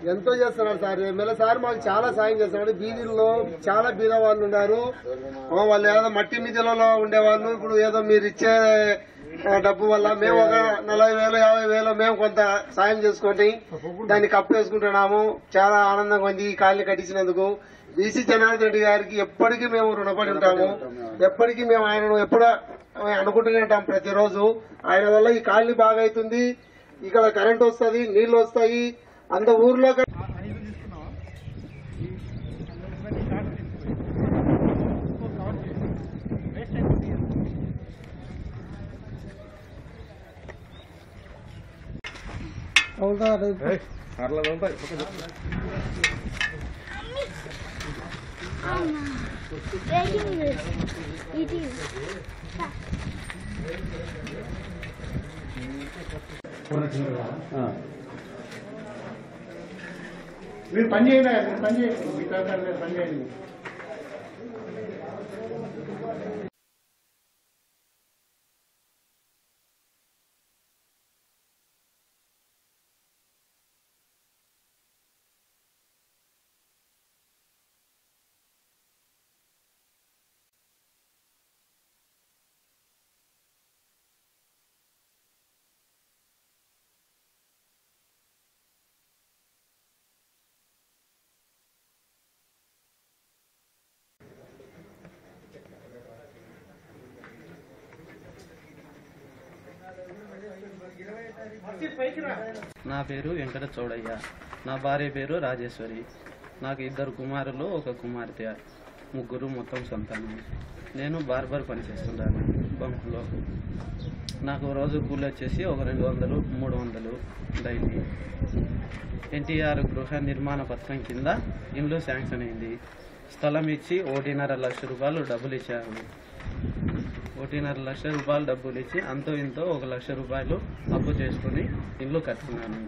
ఎంతో చేస్తున్నాడు sir MLA sir మాకు చాలా సాయం చేస్తున్నాడు బీదీల్లో చాలా బీద వాళ్ళు ఉన్నారు ఓ, వాళ్ళు ఏదో మట్టి మిదిలలో ఉండేవాళ్ళు ఇప్పుడు ఏదో మీరు ఇచ్చే ఆ, డబ్బు వల్ల మేము ఒక నలభై వేలు యాభై వేలు మేము కొంత సాయం చేసుకొని దాన్ని కప్పు వేసుకుంటున్నాము చాలా ఆనందంగా ఉంది ఈ కాలనీ కట్టించినందుకు బీసీ జనార్దన్ రెడ్డి గారికి ఎప్పటికీ మేము రుణపడి ఉంటాము ఎప్పటికీ మేము ఆయనను ఎప్పుడూ అనుకుంటూనే ఉంటాం ప్రతిరోజు ఆయన వల్ల ఈ కాలనీ బాగా అవుతుంది ఇక్కడ కరెంట్ వస్తుంది నీళ్లు వస్తాయి అంత ఊర్లో క- మీరు పని చేయండి మీరు పని చేయండి మీ తరఫున మీరు పని చేయండి నా పేరు వెంకట చౌడయ్య నా భార్య పేరు రాజేశ్వరి నాకు ఇద్దరు కుమారులు ఒక కుమార్తె ముగ్గురు మొత్తం సంతానం నేను బార్బర్ పని చేస్తుంటాను బంకులో నాకు రోజు కూలి వచ్చేసి ఒక రెండు వందలు మూడు వందలు డైలీ ఎన్టీఆర్ గృహ నిర్మాణ పథకం కింద ఇల్లు శాంక్షన్ అయింది స్థలం ఇచ్చి ఒకటిన్నర లక్ష రూపాయలు డబ్బులు ఇచ్చారు ఒకటిన్నర లక్ష రూపాయలు డబ్బులు ఇచ్చి అంతో ఇంతో ఒక లక్ష రూపాయలు అప్పు చేసుకుని ఇల్లు కట్టుకున్నాను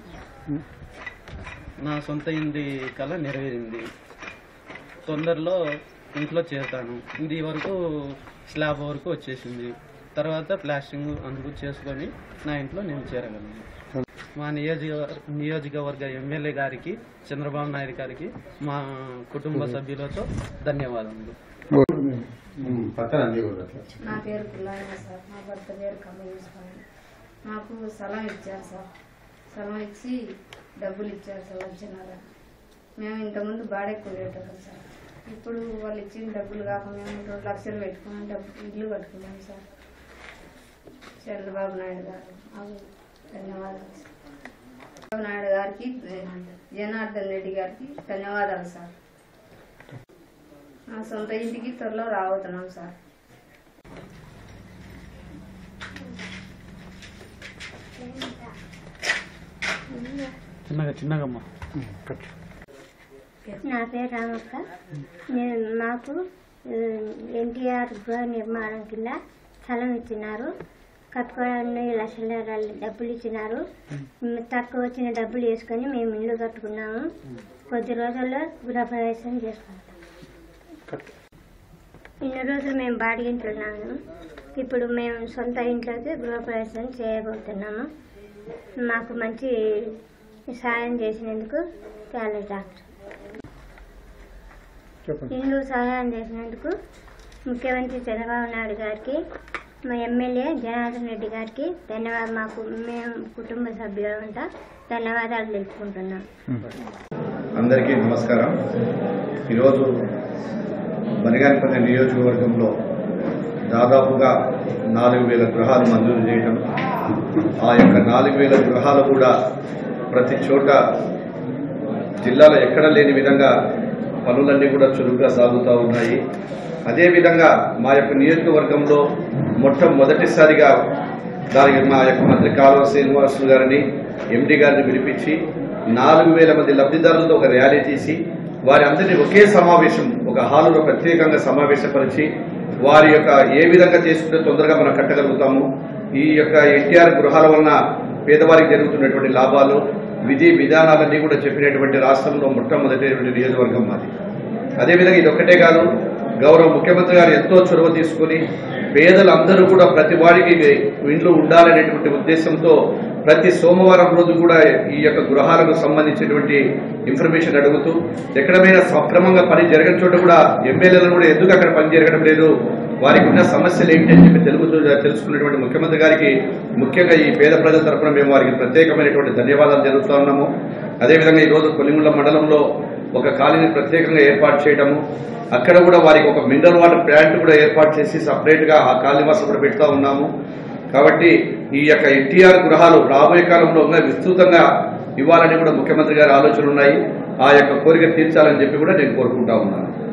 నా సొంత ఇంటి కళ నెరవేరింది తొందరలో ఇంట్లో చేరుతాను ఇది వరకు స్లాబ్ వరకు వచ్చేసింది తర్వాత ప్లాస్టింగ్ అందుకు చేసుకొని నా ఇంట్లో నేను చేరగలను మా నియోజక నియోజకవర్గ ఎమ్మెల్యే గారికి చంద్రబాబు నాయుడు గారికి మా కుటుంబ సభ్యులతో ధన్యవాదములు నా పేరు పుల్లాయన సార్ మా భర్త పేరు కమ్మయూస్వామి మాకు స్థలం ఇచ్చారు సార్ స్థలం ఇచ్చి డబ్బులు ఇచ్చారు సార్ లక్షన్నర మేము ఇంతకుముందు బాడెక్కు ఉండేటోళ్ళం సార్ ఇప్పుడు వాళ్ళు ఇచ్చిన డబ్బులు కాక మేము రెండు లక్షలు పెట్టుకున్నాం డబ్బు ఇల్లు కట్టుకున్నాం సార్ చంద్రబాబు నాయుడు గారు మాకు ధన్యవాదాలు సార్ చంద్రబాబు నాయుడు గారికి జనార్దన్ రెడ్డి గారికి ధన్యవాదాలు సార్ నా సొంత ఇంటికి త్వరలో రాబోతున్నాం సార్ చిన్నగా చిన్నగమ్మా నా పేరు రామక్క నేను మాకు ఎన్టీఆర్ గృహ నిర్మాణం కింద స్థలం ఇచ్చినారు కట్టుకోవడానికి లక్షల డబ్బులు ఇచ్చినారు మ్, తక్కువ వచ్చిన డబ్బులు వేసుకొని మేము ఇల్లు కట్టుకున్నాము కొద్ది రోజుల్లో గృహప్రవేశం చేసుకుంటాం ఇన్ని రోజులు మేము బాడిగింటున్నాము ఇప్పుడు మేము సొంత ఇంట్లోకి గృహప్రవేశం చేయబోతున్నాము మాకు మంచి సాయం చేసినందుకు చాలా డాక్టర్ చెప్పండి ఇల్లు సహాయం చేసినందుకు ముఖ్యమంత్రి చంద్రబాబు నాయుడు గారికి మా ఎమ్మెల్యే జనార్దన్ రెడ్డి గారికి ధన్యవాదాలు మాకు మేము కుటుంబ సభ్యులంతా ధన్యవాదాలు తెలుపుకుంటున్నాం అందరికీ నమస్కారం ఈరోజు బనగానపల్లి నియోజకవర్గంలో దాదాపుగా నాలుగు వేల గృహాలు మంజూరు చేయటం ఆ యొక్క నాలుగు వేల గృహాలు కూడా ప్రతి చోట జిల్లాలో ఎక్కడ లేని విధంగా పనులన్నీ కూడా చురుగ్గా సాగుతూ ఉన్నాయి అదేవిధంగా మా యొక్క నియోజకవర్గంలో మొట్టమొదటిసారిగా దానికి మా యొక్క మంత్రి కాలువ శ్రీనివాసులు గారిని ఎండి గారిని పిలిపించి నాలుగు వేల మంది లబ్ధిదారులతో ఒక ర్యాలీ తీసి వారి అందరినీ ఒకే సమావేశం ఒక హాలులో ప్రత్యేకంగా సమావేశపరిచి వారి యొక్క ఏ విధంగా చేసుకుంటే తొందరగా మనం కట్టగలుగుతాము ఈ యొక్క ఎన్టీఆర్ గృహాల వలన పేదవారికి జరుగుతున్నటువంటి లాభాలు విధి విధానాలన్నీ కూడా చెప్పినటువంటి రాష్ట్రంలో మొట్టమొదటి నియోజకవర్గం మాది అదేవిధంగా ఇది ఒక్కటే కాదు గౌరవ ముఖ్యమంత్రి గారు ఎంతో చొరవ తీసుకుని పేదలందరూ కూడా ప్రతి వాడికి ఇండ్లు ఉండాలనేటువంటి ఉద్దేశంతో ప్రతి సోమవారం రోజు కూడా ఈ యొక్క గృహాలకు సంబంధించినటువంటి ఇన్ఫర్మేషన్ అడుగుతూ ఎక్కడైనా సక్రమంగా పని జరగని చోట కూడా ఎమ్మెల్యేలు కూడా ఎందుకు అక్కడ పని జరగడం లేదు వారికి ఉన్న సమస్యలు ఏంటి అని చెప్పి తెలుగుతూ తెలుసుకున్నటువంటి ముఖ్యమంత్రి గారికి ముఖ్యంగా ఈ పేద ప్రజల తరఫున మేము వారికి ప్రత్యేకమైనటువంటి ధన్యవాదాలు జరుగుతూ ఉన్నాము అదేవిధంగా ఈరోజు కొలిముళ్ళ మండలంలో ఒక కాలనీ ప్రత్యేకంగా ఏర్పాటు చేయడము అక్కడ కూడా వారికి ఒక మినరల్ వాటర్ ప్లాంట్ కూడా ఏర్పాటు చేసి సపరేట్ గా ఆ కాలనీ వాసం కూడా పెడతా ఉన్నాము కాబట్టి ఈ యొక్క ఎన్టీఆర్ గృహాలు రాబోయే కాలంలో ఇంకా విస్తృతంగా ఇవ్వాలని కూడా ముఖ్యమంత్రి గారి ఆలోచనలు ఉన్నాయి ఆ యొక్క కోరిక తీర్చాలని చెప్పి కూడా నేను కోరుకుంటా ఉన్నాను